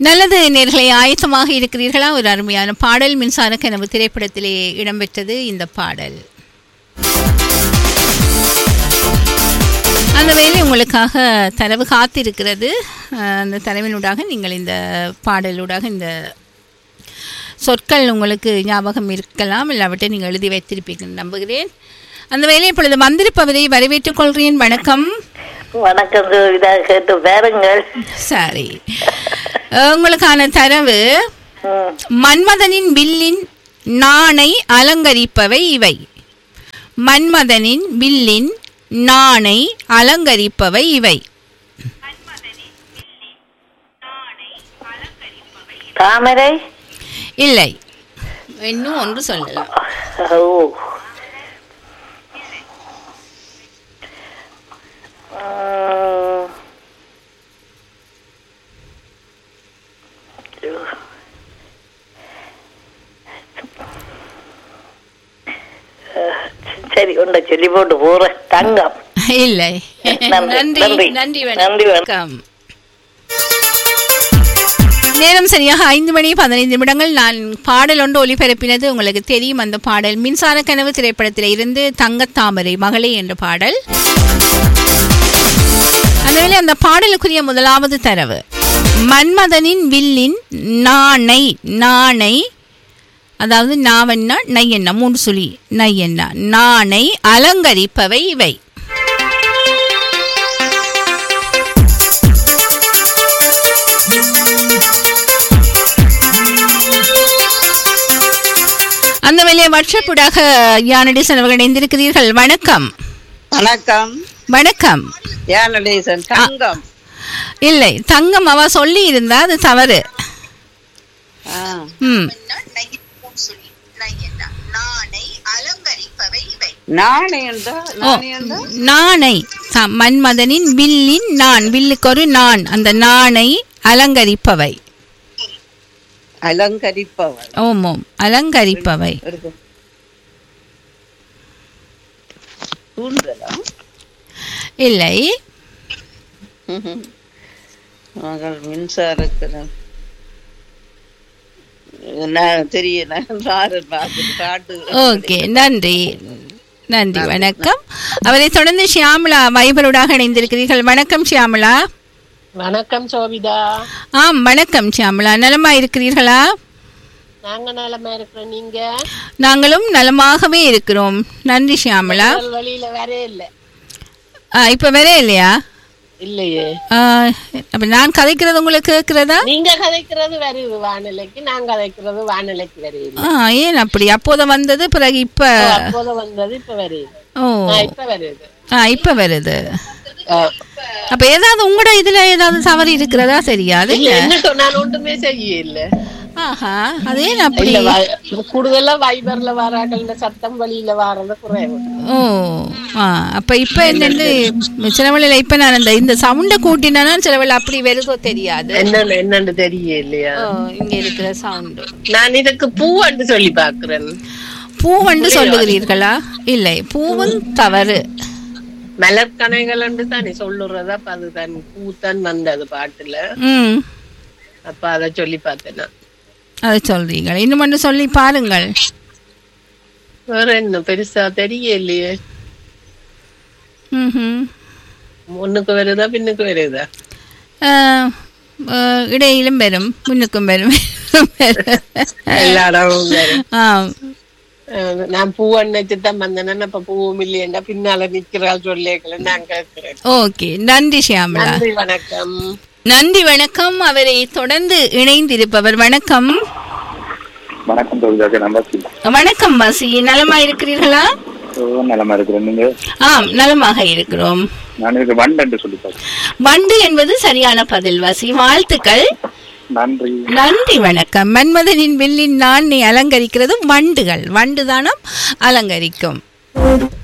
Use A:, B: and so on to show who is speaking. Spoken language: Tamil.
A: நல்லது நேர்களை ஆயத்தமாக இருக்கிறீர்களா ஒரு அருமையான பாடல் மின்சார கனவு திரைப்படத்திலே இடம்பெற்றது இந்த பாடல் அந்த வேலை உங்களுக்காக தரவு காத்திருக்கிறது அஹ், அந்த தரவினூடாக நீங்கள் இந்த பாடலூடாக இந்த சொற்கள் உங்களுக்கு ஞாபகம் இருக்கலாம் இல்லாவிட்டை நீங்கள் எழுதி வைத்திருப்பீர்கள் நம்புகிறேன் அந்த வேலை இப்பொழுது வந்திருப்பவரை வரவேற்றுக் கொள்கிறேன் வணக்கம்
B: வணக்கம் இதா கேட்டு பாருங்கள்
A: சரி அஹ், உங்களுக்கான தரவு
B: ம்.
A: மன்மதனின் வில்லின் நாணை அலங்கரிப்பவை இவை மன்மதனின் வில்லின் நாணை அலங்கரிப்பவை இவை
B: தாமரை
A: இல்லை இன்னும் ஒன்று சொல்லலாம்
B: ஓ ம். சரி உண்ட சொல்லி போட்டு போறேன் தங்கம்
A: இல்லை
B: நன்றி,
A: நன்றி
B: நன்றி.
A: நன்றி
B: நன்றி,
A: வணக்கம் நேரம் சரியாக ஐந்து மணி பதினைந்து நிமிடங்கள் நான் பாடல் ஒன்று ஒளிபரப்பினது உங்களுக்கு தெரியும் அந்த பாடல் மின்சார கனவு திரைப்படத்தில் இருந்து தங்கத்தாமரை மகளே என்ற பாடல் அந்த வேளை அந்த பாடலுக்குரிய முதலாவது தரவு மன்மதனின் வில்லின் நாணை நாணை அதாவது நாவண்ணா நையண்ணா மூன்று சுழி நையண்ணா நாணை அலங்கரிப்பவை இவை அந்த வேலையை வாட்ஸ்அப்புடாக யானடேசன் அவர்கள் இணைந்திருக்கிறீர்கள் வணக்கம்
C: வணக்கம்
A: வணக்கம்
C: யானடேசன் தங்கம்
A: இல்லை தங்கம் அவ சொல்லி இருந்தா அது தவறு
C: ஆ,
A: ம்
C: நாணயம்டா
A: ஓ,
C: நாணயம்டா
A: நாணை த- மன்மதனின் வில்லின் நான் வில்லுக்கு ஒரு நான் அந்த நாணை அலங்கரிப்பவை
C: அலங்கரிப்பவர்
A: ஓம் ஓம் அலங்கரிப்பவை
C: இருக்கு. தூண்டலா
A: இல்லை
C: ம்ஹும். மகள் மின்சாரத்தில் நான் தெரியல சாரு பார்த்துட்டு காட்டு
A: ஓகே நன்றி நன்றி வணக்கம் அவரை தொடர்ந்து ஷியாமலா வைபருடாக இணைந்திருக்கிறீர்கள் வணக்கம் ஷியாமலா
D: வணக்கம் சோபிதா
A: ஆம் வணக்கம் ஷியாமலா நலமா இருக்கிறீர்களா
D: நாங்க நலமா இருக்கிறோம் நீங்க
A: நாங்களும் நலமாகவே இருக்கிறோம் நன்றி ஷியாமலா
D: உங்கள் வழியில வரே இல்ல
A: ஆ, இப்ப வேற இல்லையா
D: இல்லையே
A: ஆ, அப்ப நான் கதைக்கிறது உங்களுக்கு கேட்கிறதா
D: நீங்க கதைக்கிறது வருது வானிலைக்கு நான் கதைக்கிறது வானிலைக்கு வருது
A: ஆ ஏன் அப்படி அப்போத வந்தது பிறகு இப்ப
D: அப்போது வந்தது இப்ப வருது
A: ஓ
D: ஆ, இப்ப வருது
A: ஆ இப்ப வருது
D: ஆ.
A: அப்ப ஏதாவது உங்களோட இதுல ஏதாவது தவறு இருக்கிறதா தெரியாது
D: இல்ல என்ன நான் ஒன்றுமே செய்ய இல்ல
A: ஆஹா அதே அப்படி
D: இல்ல வ- கூடுதலா வைபர்ல வராங்கல்ல சத்தம் வழியில வாரது குறைவு
A: ஓ ஆ அப்ப இப்ப என்னன்னு சிலவழில இப்ப நான் அந்த இந்த சவுண்ட கூட்டினா சிலவழில அப்படி வருதோ தெரியாது
D: என்னன்னு என்னன்னு தெரிய இல்லையா
A: ஓ இங்க இருக்கிற சவுண்டு
D: நான் இதுக்கு பூவண்டு சொல்லி பாக்குறேன்
A: பூவண்டு சொல்லுகிறீர்களா இல்லை பூவும் தவறு
D: மலர் கணைகள் தானே சொல்லுறதா அப்ப அதுதான் பூத்தான் வந்தது பாட்டுல
A: ம்
D: அப்ப அத சொல்லி பார்த்தேன் நான்.
A: அதை சொல்றீங்க இன்னும் ஒன்று சொல்லி பாருங்கள்
D: வேற என்ன பெருசா தெரியலையே
A: ம்ஹும்.
D: முன்னுக்கு வருதா பின்னுக்கு வருதா
A: ஆஹ், ஆஹ், இடையிலும் வரும் முன்னுக்கும் வரும்
D: எல்லா இடமும் வரும்.
A: ஆம்
D: அஹ் நான் பூ அன்னைக்கு தான் வந்தேன்னா அப்ப பூவும் இல்லையண்டா பின்னால நிக்கிறாள் சொல்லேக்கல நான் கேட்கிறேன்
A: ஓகே நன்றி ஷியாமலா
D: நன்றி வணக்கம்
A: நன்றி வணக்கம் அவரை தொடர்ந்து இணைந்திருப்பவர் வணக்கம்
E: வணக்கம் தொழிலாக நம்பர்
A: வணக்கம் வாசி நலமா இருக்கிறீர்களா
E: நலமா இருக்கிறேன் நீங்க
A: ஆம் நலமாக இருக்கிறோம்
E: நான் இதுக்கு வண்டு என்று சொல்லி பார்த்தேன்
A: வண்டு என்பது சரியான பதில் வாசி வாழ்த்துக்கள்
E: நன்றி
A: நன்றி வணக்கம் மன்மதனின் வில்லின் நாணை அலங்கரிக்கிறது வண்டுகள் வண்டுதானம் அலங்கரிக்கும்